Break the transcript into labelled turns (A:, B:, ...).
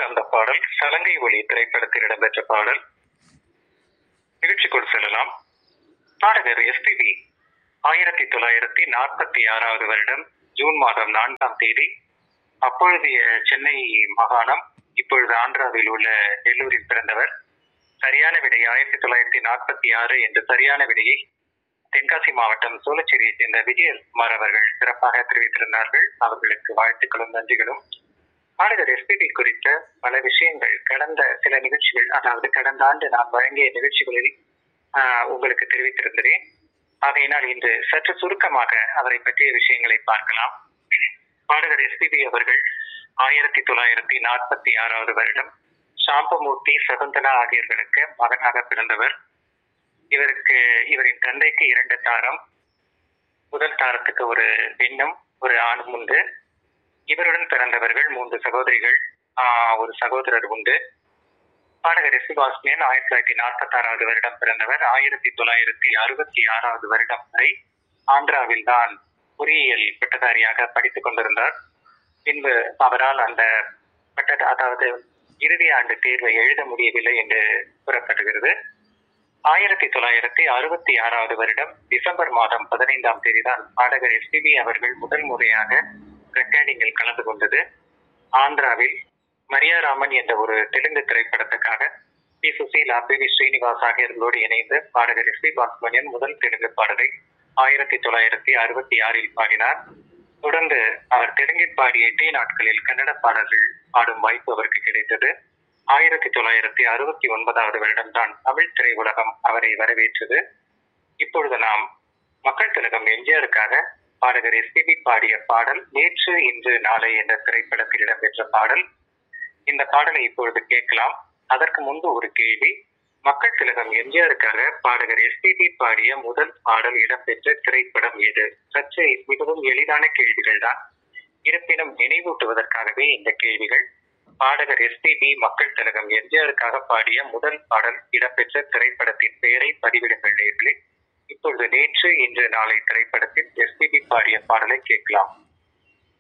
A: கேட்ட அந்த பாடல் சலங்கை ஒளி திரைப்படத்தில் இடம்பெற்ற பாடல் நிகழ்ச்சிக்குள் செல்லலாம் பாடகர் எஸ்பிபி ஆயிரத்தி தொள்ளாயிரத்தி நாற்பத்தி ஆறாவது வருடம் ஜூன் மாதம் நான்காம் தேதி அப்பொழுதைய சென்னை மாகாணம் இப்பொழுது ஆந்திராவில் உள்ள நெல்லூரில் பிறந்தவர் சரியான விடை ஆயிரத்தி தொள்ளாயிரத்தி நாற்பத்தி ஆறு என்ற சரியான விடையை தென்காசி மாவட்டம் சோழச்சேரியை சேர்ந்த விஜயகுமார் அவர்கள் சிறப்பாக தெரிவித்திருந்தார்கள் அவர்களுக்கு வாழ்த்துக்களும் நன்றிகளும் பாடகர் எஸ்பிபி குறித்த பல விஷயங்கள் கடந்த சில நிகழ்ச்சிகள் அதாவது கடந்த ஆண்டு நான் வழங்கிய நிகழ்ச்சிகளில் ஆஹ், உங்களுக்கு தெரிவித்திருந்தேன் ஆகையினால் இன்று சற்று சுருக்கமாக அவரை பற்றிய விஷயங்களை பார்க்கலாம் பாடகர் எஸ்பிபி அவர்கள் ஆயிரத்தி தொள்ளாயிரத்தி நாற்பத்தி ஆறாவது வருடம் சாம்பமூர்த்தி சகுந்தலா ஆகியோர்களுக்கு மகனாக பிறந்தவர் இவருக்கு இவரின் தந்தைக்கு இரண்டு தாரம் முதல் தாரத்துக்கு ஒரு பெண்ணும் ஒரு ஆணும் உண்டு இவருடன் பிறந்தவர்கள் மூன்று சகோதரிகள் ஆஹ், ஒரு சகோதரர் உண்டு பாடகர் எஸ் பாஸ்மியன் ஆயிரத்தி தொள்ளாயிரத்தி நாற்பத்தி ஆறாவது வருடம் பிறந்தவர் ஆயிரத்தி தொள்ளாயிரத்தி அறுபத்தி ஆறாவது வருடம் வரை ஆந்திராவில் தான் பொறியியல் பட்டதாரியாக படித்துக் கொண்டிருந்தார் பின்பு அவரால் அந்த பட்ட அதாவது இறுதி ஆண்டு தேர்வை எழுத முடியவில்லை என்று கூறப்படுகிறது ஆயிரத்தி தொள்ளாயிரத்தி அறுபத்தி ஆறாவது வருடம் டிசம்பர் மாதம் பதினைந்தாம் தேதிதான் பாடகர் எஸ்பிபி அவர்கள் முதல் முறையாக ரெக்கார்டிங்கில் கலந்து கொண்டது ஆந்திராவில் மரியாராமன் என்ற ஒரு தெலுங்கு திரைப்படத்துக்காக P Susheela P V Srinivas ஆகியோர்களோடு இணைந்து பாடகர் எஸ் பி பாஸ்மணியன் முதல் தெலுங்கு பாடலை ஆயிரத்தி தொள்ளாயிரத்தி அறுபத்தி ஆறில் பாடினார் தொடர்ந்து அவர் தெலுங்கில் பாடிய எட்டே நாட்களில் கன்னட பாடல்கள் பாடும் வாய்ப்பு அவருக்கு கிடைத்தது ஆயிரத்தி தொள்ளாயிரத்தி அறுபத்தி ஒன்பதாவது வருடம்தான் தமிழ் திரையுலகம் அவரை வரவேற்றது இப்பொழுது நாம் மக்கள் திலகம் எம்ஜிஆருக்காக பாடகர் எஸ்பிபி பாடிய பாடல் நேற்று இன்று நாளை என்ற திரைப்படத்தில் இடம்பெற்ற பாடல் இந்த பாடலை இப்பொழுது கேட்கலாம் அதற்கு முன்பு ஒரு கேள்வி மக்கள் திலகம் எம்ஜிஆருக்காக பாடகர் எஸ்பிபி பாடிய முதல் பாடல் இடம்பெற்ற திரைப்படம் எது சற்று மிகவும் எளிதான கேள்விகள் தான் இருப்பினும் நினைவூட்டுவதற்காகவே இந்த கேள்விகள் பாடகர் எஸ்பிபி மக்கள் திலகம் எம்ஜிஆருக்காக பாடிய முதல் பாடல் இடம்பெற்ற திரைப்படத்தின் பெயரை பதிவிடுங்கள் நேர்களே இப்பொழுது நேற்று இன்று நாளை திரைப்படத்தில் எஸ்பிபி பாடிய பாடலை கேட்கலாம்